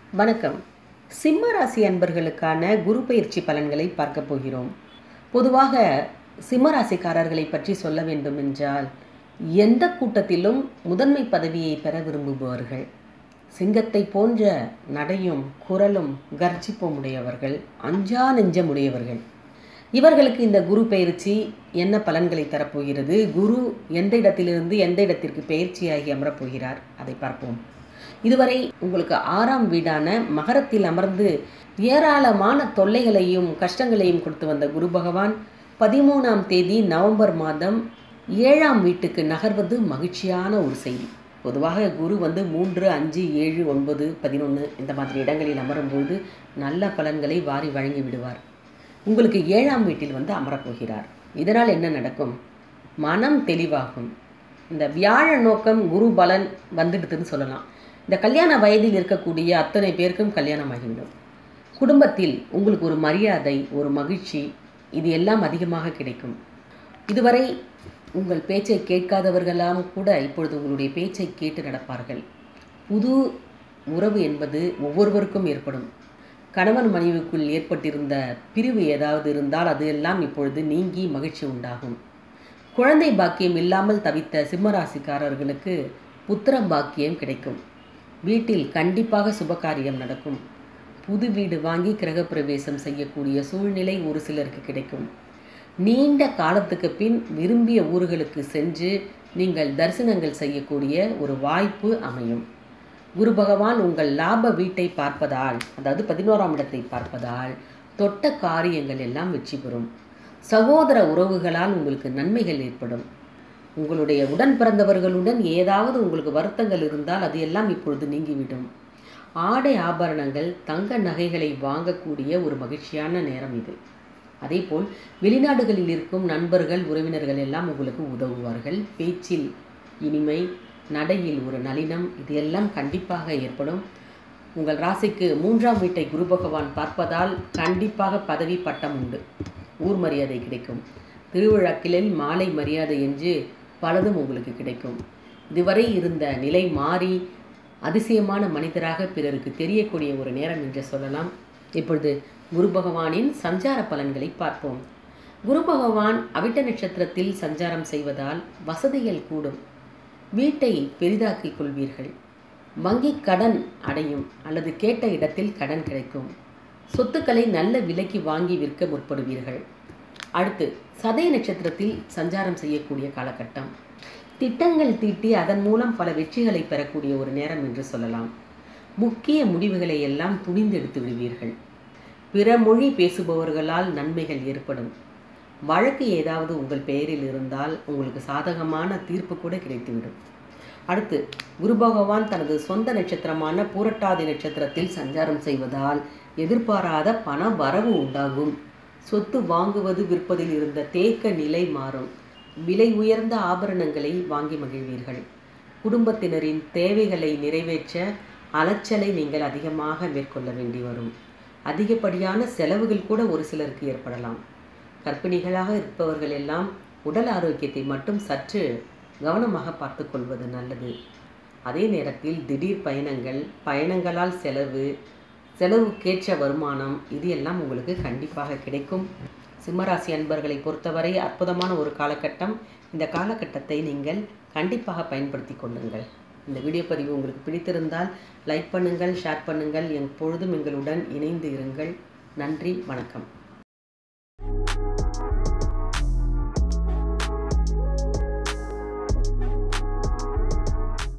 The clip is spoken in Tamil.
வணக்கம் சிம்ம ராசி அன்பர்களுக்கான குரு பயிற்சி பலன்களை பார்க்க போகிறோம் பொதுவாக சிம்ம ராசிக்காரர்களை பற்றி சொல்ல வேண்டும் என்றால் எந்த கூட்டத்திலும் முதன்மை பதவியை பெற விரும்புபவர்கள் சிங்கத்தை போன்ற நடையும் குரலும் கர்ஜிப்பும் உடையவர்கள் அஞ்சா நெஞ்சம் உடையவர்கள் இவர்களுக்கு இந்த குரு பயிற்சி என்ன பலன்களை தரப்போகிறது குரு எந்த இடத்திலிருந்து எந்த இடத்திற்கு பயிற்சியாகி அமரப்போகிறார் அதை பார்ப்போம் இதுவரை உங்களுக்கு ஆறாம் வீடான மகரத்தில் அமர்ந்து ஏராளமான தொல்லைகளையும் கஷ்டங்களையும் கொடுத்து வந்த குரு பகவான் பதிமூணாம் தேதி நவம்பர் மாதம் ஏழாம் வீட்டுக்கு நகர்வது மகிழ்ச்சியான ஒரு செய்தி பொதுவாக குரு வந்து மூன்று அஞ்சு ஏழு ஒன்பது பதினொன்று இந்த மாதிரி இடங்களில் அமரும்போது நல்ல பலன்களை வாரி வழங்கி விடுவார் உங்களுக்கு ஏழாம் வீட்டில் வந்து அமரப்போகிறார் இதனால் என்ன நடக்கும் மனம் தெளிவாகும் இந்த வியாழ நோக்கம் குரு பலன் வந்துடுதுன்னு சொல்லலாம் இந்த கல்யாண வயதில் இருக்கக்கூடிய அத்தனை பேருக்கும் கல்யாணம் ஆகிவிடும் குடும்பத்தில் உங்களுக்கு ஒரு மரியாதை ஒரு மகிழ்ச்சி இது எல்லாம் அதிகமாக கிடைக்கும் இதுவரை உங்கள் பேச்சை கேட்காதவர்களாம் கூட இப்பொழுது உங்களுடைய பேச்சை கேட்டு நடப்பார்கள் புது உறவு என்பது ஒவ்வொருவருக்கும் ஏற்படும் கணவன் மனைவிக்குள் ஏற்பட்டிருந்த பிரிவு ஏதாவது இருந்தால் அது எல்லாம் இப்பொழுது நீங்கி மகிழ்ச்சி உண்டாகும் குழந்தை பாக்கியம் இல்லாமல் தவித்த சிம்மராசிக்காரர்களுக்கு புத்திர பாக்கியம் கிடைக்கும் வீட்டில் கண்டிப்பாக சுபகாரியம் நடக்கும் புது வீடு வாங்கி கிரகப்பிரவேசம் செய்யக்கூடிய சூழ்நிலை ஒரு சிலருக்கு கிடைக்கும் நீண்ட காலத்துக்கு பின் விரும்பிய ஊர்களுக்கு சென்று நீங்கள் தரிசனங்கள் செய்யக்கூடிய ஒரு வாய்ப்பு அமையும் குரு பகவான் உங்கள் லாப வீட்டை பார்ப்பதால் அதாவது பதினோராம் இடத்தை பார்ப்பதால் தொட்ட காரியங்கள் எல்லாம் வெற்றி பெறும் சகோதர உறவுகளால் உங்களுக்கு நன்மைகள் ஏற்படும் உங்களுடைய உடன் பிறந்தவர்களுடன் ஏதாவது உங்களுக்கு வருத்தங்கள் இருந்தால் அது எல்லாம் இப்பொழுது நீங்கிவிடும் ஆடை ஆபரணங்கள் தங்க நகைகளை வாங்கக்கூடிய ஒரு மகிழ்ச்சியான நேரம் இது அதேபோல் வெளிநாடுகளில் இருக்கும் நண்பர்கள் உறவினர்கள் எல்லாம் உங்களுக்கு உதவுவார்கள் பேச்சில் இனிமை நடையில் ஒரு நளினம் இது எல்லாம் கண்டிப்பாக ஏற்படும் உங்கள் ராசிக்கு மூன்றாம் வீட்டை குரு பகவான் பார்ப்பதால் கண்டிப்பாக பதவி பட்டம் உண்டு ஊர் மரியாதை கிடைக்கும் திருவிழாக்களில் மாலை மரியாதை என்று பலதும் உங்களுக்கு கிடைக்கும் இதுவரை இருந்த நிலை மாறி அதிசயமான மனிதராக பிறருக்கு தெரியக்கூடிய ஒரு நேரம் என்று சொல்லலாம் இப்பொழுது குரு பகவானின் சஞ்சார பலன்களை பார்ப்போம் குரு பகவான் அவிட்ட நட்சத்திரத்தில் சஞ்சாரம் செய்வதால் வசதிகள் கூடும் வீட்டை பெரிதாக்கிக் கொள்வீர்கள் வங்கி கடன் அடையும் அல்லது கேட்ட இடத்தில் கடன் கிடைக்கும் சொத்துக்களை நல்ல விலைக்கு வாங்கி விற்க முற்படுவீர்கள் அடுத்து சதய நட்சத்திரத்தில் சஞ்சாரம் செய்யக்கூடிய காலகட்டம் திட்டங்கள் தீட்டி அதன் மூலம் பல வெற்றிகளை பெறக்கூடிய ஒரு நேரம் என்று சொல்லலாம் முக்கிய முடிவுகளை எல்லாம் துணிந்தெடுத்து விடுவீர்கள் பிற மொழி பேசுபவர்களால் நன்மைகள் ஏற்படும் வழக்கு ஏதாவது உங்கள் பெயரில் இருந்தால் உங்களுக்கு சாதகமான தீர்ப்பு கூட கிடைத்துவிடும் அடுத்து குரு பகவான் தனது சொந்த நட்சத்திரமான பூரட்டாதி நட்சத்திரத்தில் சஞ்சாரம் செய்வதால் எதிர்பாராத பண வரவு உண்டாகும் சொத்து வாங்குவது விற்பதில் இருந்த தேக்க நிலை மாறும் விலை உயர்ந்த ஆபரணங்களை வாங்கி மகிழ்வீர்கள் குடும்பத்தினரின் தேவைகளை நிறைவேற்ற அலைச்சலை நீங்கள் அதிகமாக மேற்கொள்ள வேண்டி வரும் அதிகப்படியான செலவுகள் கூட ஒரு சிலருக்கு ஏற்படலாம் கர்ப்பிணிகளாக இருப்பவர்கள் எல்லாம் உடல் ஆரோக்கியத்தை மட்டும் சற்று கவனமாக பார்த்து கொள்வது நல்லது அதே நேரத்தில் திடீர் பயணங்கள் பயணங்களால் செலவு செலவுக்கேற்ற வருமானம் இது எல்லாம் உங்களுக்கு கண்டிப்பாக கிடைக்கும் சிம்மராசி அன்பர்களை பொறுத்தவரை அற்புதமான ஒரு காலகட்டம் இந்த காலகட்டத்தை நீங்கள் கண்டிப்பாக பயன்படுத்தி கொள்ளுங்கள் இந்த வீடியோ பதிவு உங்களுக்கு பிடித்திருந்தால் லைக் பண்ணுங்கள் ஷேர் பண்ணுங்கள் எப்பொழுதும் எங்களுடன் இணைந்து இருங்கள் நன்றி வணக்கம்